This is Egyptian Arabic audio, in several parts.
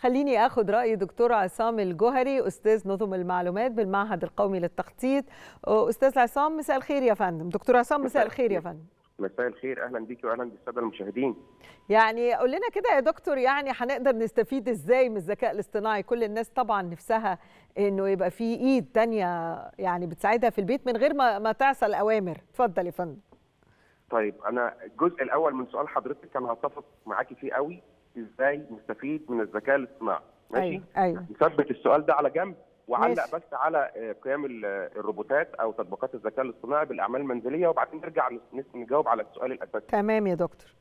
خليني اخد راي دكتور عصام الجوهري استاذ نظم المعلومات بالمعهد القومي للتخطيط استاذ عصام مساء الخير يا فندم دكتور عصام مساء الخير يا فندم مساء الخير اهلا بيكي واهلا بالساده المشاهدين يعني قول لنا كده يا دكتور يعني هنقدر نستفيد ازاي من الذكاء الاصطناعي كل الناس طبعا نفسها انه يبقى في ايد تانية يعني بتساعدها في البيت من غير ما ما تعصى الاوامر اتفضل يا فندم طيب انا الجزء الاول من سؤال حضرتك انا هتفق معاكي فيه قوي ازاي نستفيد من الذكاء الاصطناعي ماشي ايوه ايوه نثبت السؤال ده على جنب وعلق ماشي. بس على آه، قيام ال- الروبوتات او تطبيقات الذكاء الاصطناعي بالاعمال المنزليه وبعدين نرجع نس- نجاوب على السؤال الاساسي تمام يا دكتور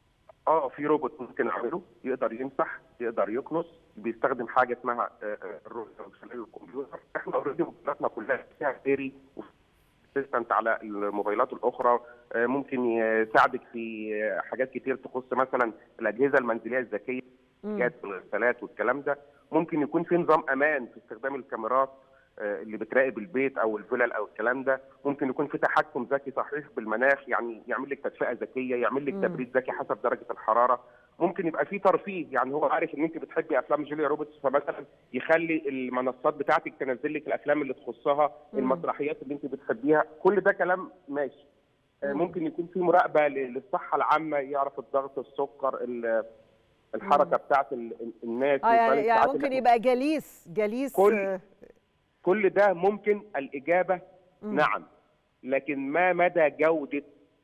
اه في روبوت ممكن اعمله يقدر يمسح يقدر يكنس بيستخدم حاجه اسمها آه، آه، الروح من خلال الكمبيوتر احنا اوريدي موبايلاتنا كلها فيها سيري اسيستنت على الموبايلات الاخرى آه، ممكن يساعدك في آه، حاجات كتير تخص مثلا الاجهزه المنزليه الذكيه مم. جهاز الغسالات والكلام ده ممكن يكون في نظام امان في استخدام الكاميرات آه، اللي بتراقب البيت او الفلل او الكلام ده ممكن يكون في تحكم ذكي صحيح بالمناخ يعني يعمل لك تدفئه ذكيه يعمل لك مم. تبريد ذكي حسب درجه الحراره ممكن يبقى في ترفيه يعني هو عارف ان انت بتحبي افلام جوليا روبرتس فمثلا يخلي المنصات بتاعتك تنزل لك الافلام اللي تخصها مم. المسرحيات اللي انت بتحبيها كل ده كلام ماشي آه، مم. ممكن يكون في مراقبه ل- للصحه العامه يعرف الضغط السكر ال- الحركه بتاعت ال- ال- الناس اه يعني, الفرق يعني بتاعت ممكن الناس. يبقى جليس جليس كل- آه، كل ده ممكن الاجابه مم. نعم لكن ما مدى جوده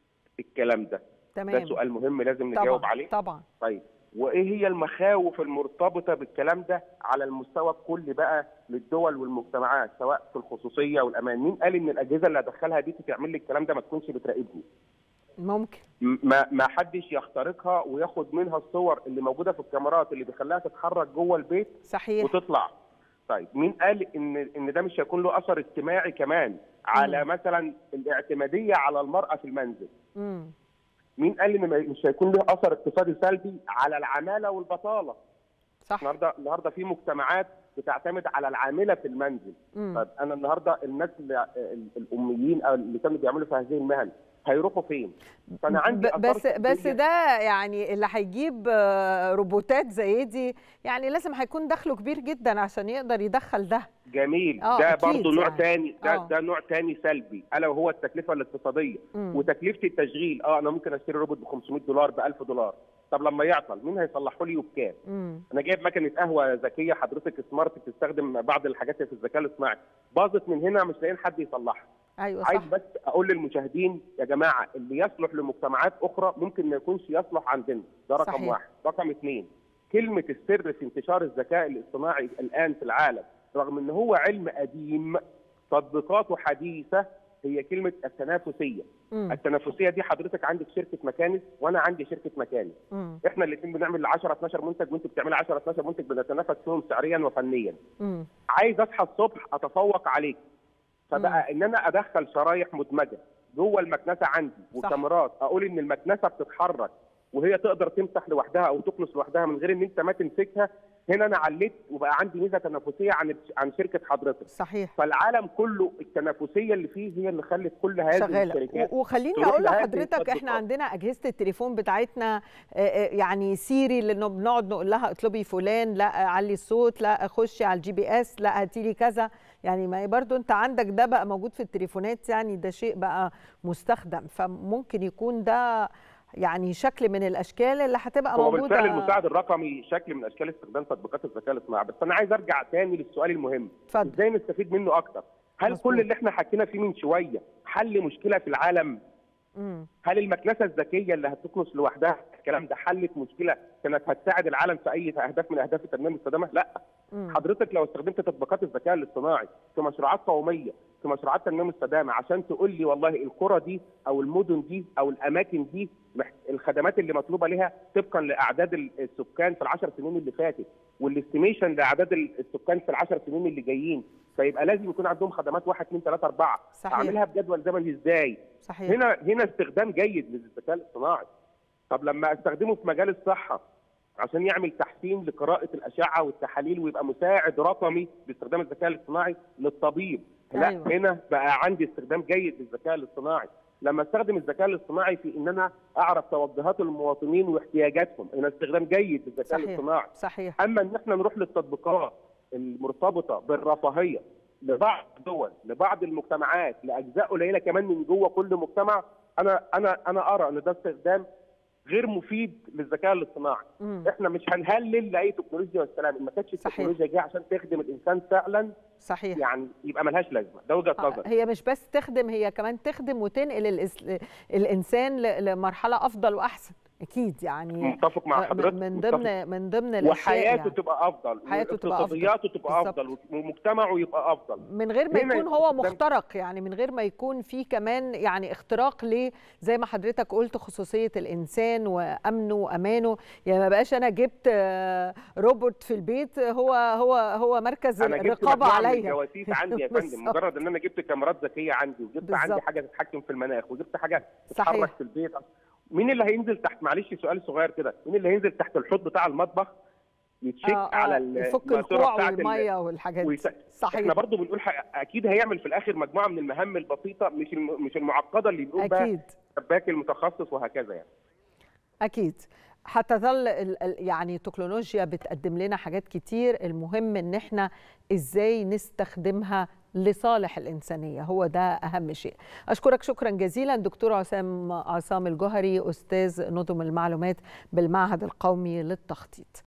الكلام ده تمام ده سؤال مهم لازم نجاوب طبعا عليه طبعا طيب وايه هي المخاوف المرتبطه بالكلام ده على المستوى الكلي بقى للدول والمجتمعات سواء في الخصوصيه والامان مين قال ان الاجهزه اللي هدخلها دي تعمل لي الكلام ده ما تكونش بتراقبني ممكن م- ما ما حدش يخترقها وياخد منها الصور اللي موجوده في الكاميرات اللي بيخليها تتحرك جوه البيت صحيح وتطلع طيب مين قال ان ان ده مش هيكون له اثر اجتماعي كمان على مثلا الاعتماديه على المراه في المنزل مم. مين قال ان ما- مش هيكون له اثر اقتصادي سلبي على العماله والبطاله صح النهارده النهارده في مجتمعات بتعتمد على العامله في المنزل مم. طيب انا النهارده الناس اللي ال- الاميين او اللي كانوا بيعملوا في هذه المهن هيروحوا فين فانا عندي ب- بس آثار بس سلبية. ده يعني اللي هيجيب آه، روبوتات زي دي يعني لازم هيكون دخله كبير جدا عشان يقدر يدخل ده جميل آه، ده أكيد برضه نوع يعني. تاني ده آه. ده نوع تاني سلبي الا وهو التكلفه الاقتصاديه مم. وتكلفه التشغيل اه انا ممكن اشتري روبوت ب 500 دولار ب 1000 دولار طب لما يعطل مين هيصلحه لي وبكام؟ مم. انا جايب مكنه قهوه ذكيه حضرتك سمارت بتستخدم بعض الحاجات اللي في الذكاء الاصطناعي باظت من هنا مش لاقيين حد يصلحها ايوه عايز صح بس اقول للمشاهدين يا جماعه اللي يصلح لمجتمعات اخرى ممكن ما يكونش يصلح عندنا ده رقم صحيح. واحد رقم اثنين كلمه السر في انتشار الذكاء الاصطناعي الان في العالم رغم ان هو علم قديم تطبيقاته حديثه هي كلمه التنافسيه مم. التنافسيه دي حضرتك عندك شركه مكانس وانا عندي شركه مكانس مم. احنا الاثنين بنعمل 10 12 منتج وانت بتعمل 10 12 منتج بنتنافس فيهم سعريا وفنيا مم. عايز اصحى الصبح اتفوق عليك فبقى ان انا ادخل شرايح مدمجه جوه المكنسه عندي وكاميرات اقول ان المكنسه بتتحرك وهي تقدر تمسح لوحدها او تكنس لوحدها من غير ان انت ما تمسكها هنا انا عليت وبقى عندي ميزه تنافسيه عن عن شركه حضرتك صحيح فالعالم كله التنافسيه اللي فيه هي اللي خلت كل هذه شغاله الشركات و- وخليني تروح اقول لهذه لحضرتك احنا التطبيقات. عندنا اجهزه التليفون بتاعتنا آه، آه، يعني سيري لانه بنقعد نقول لها اطلبي فلان لا علي الصوت لا خشي على الجي بي اس لا هاتي لي كذا يعني ما برضو انت عندك ده بقى موجود في التليفونات يعني ده شيء بقى مستخدم فممكن يكون ده يعني شكل من الاشكال اللي هتبقى هو موجوده بالفعل المساعد الرقمي شكل من اشكال استخدام تطبيقات الذكاء الاصطناعي بس انا عايز ارجع تاني للسؤال المهم اتفضل ازاي نستفيد منه اكتر هل مظبوط. كل اللي احنا حكينا فيه من شويه حل مشكله في العالم مم. هل المكنسه الذكيه اللي هتكنس لوحدها الكلام ده حلت مشكله كانت هتساعد العالم في اي اهداف من اهداف التنميه المستدامه لا مم. حضرتك لو استخدمت تطبيقات الذكاء الاصطناعي في مشروعات قوميه في مشروعات تنميه مستدامه عشان تقول لي والله القرى دي او المدن دي او الاماكن دي مح- الخدمات اللي مطلوبه لها طبقا لاعداد ال- السكان في العشر سنين اللي فاتت والاستيميشن لاعداد ال- السكان في العشر سنين اللي جايين فيبقى لازم يكون عندهم خدمات واحد اثنين ثلاثه اربعه صحيح. اعملها بجدول زمني ازاي؟ صحيح هنا هنا استخدام جيد للذكاء الاصطناعي طب لما استخدمه في مجال الصحه عشان يعمل تحسين لقراءه الاشعه والتحاليل ويبقى مساعد رقمي باستخدام الذكاء الاصطناعي للطبيب لا أيوة. هنا بقى عندي استخدام جيد للذكاء الاصطناعي لما استخدم الذكاء الاصطناعي في ان انا اعرف توجهات المواطنين واحتياجاتهم هنا استخدام جيد للذكاء صحيح. الاصطناعي صحيح اما ان احنا نروح للتطبيقات المرتبطه بالرفاهيه لبعض الدول لبعض المجتمعات لاجزاء قليله كمان من جوه كل مجتمع انا انا انا ارى ان ده استخدام غير مفيد للذكاء الاصطناعي مم. احنا مش هنهلل لاي تكنولوجيا والسلام إن ما كانتش صحيح. التكنولوجيا جايه عشان تخدم الانسان فعلا صحيح يعني يبقى ملهاش لازمه ده وجهه آه، نظري هي مش بس تخدم هي كمان تخدم وتنقل الإس... الانسان ل- لمرحله افضل واحسن اكيد يعني متفق مع آه، حضرتك من متفق. ضمن من ضمن الاشياء وحياته يعني. تبقى افضل حياته تبقى أفضل. واقتصادياته تبقى بالظبط. افضل ومجتمعه يبقى افضل من غير ما هنا يكون هو استخدام- مخترق يعني من غير ما يكون في كمان يعني اختراق ل زي ما حضرتك قلت خصوصيه الانسان وامنه وامانه يعني ما بقاش انا جبت آه، روبوت في البيت هو هو هو مركز انا جبت الرقابه مجموعة من عليا الجواسيس عندي يا فندم بالظبط. مجرد ان انا جبت كاميرات ذكيه عندي وجبت بالظبط. عندي حاجه تتحكم في المناخ وجبت حاجه صحيح. تتحرك في البيت مين اللي هينزل تحت معلش سؤال صغير كده مين اللي هينزل تحت الحوض بتاع المطبخ يتشيك آه، آه، على ال- يفك الماسورة الكوع بتاعت ال- والميه والحاجات دي ويس- صحيح احنا برضو بنقول ح- اكيد هيعمل في الاخر مجموعه من المهام البسيطه مش الم... مش المعقده اللي بيقوم بها اكيد السباك المتخصص وهكذا يعني اكيد هتظل ال- ال- يعني التكنولوجيا بتقدم لنا حاجات كتير المهم ان احنا ازاي نستخدمها لصالح الانسانيه هو ده اهم شيء اشكرك شكرا جزيلا دكتور عسام عصام الجوهري استاذ نظم المعلومات بالمعهد القومي للتخطيط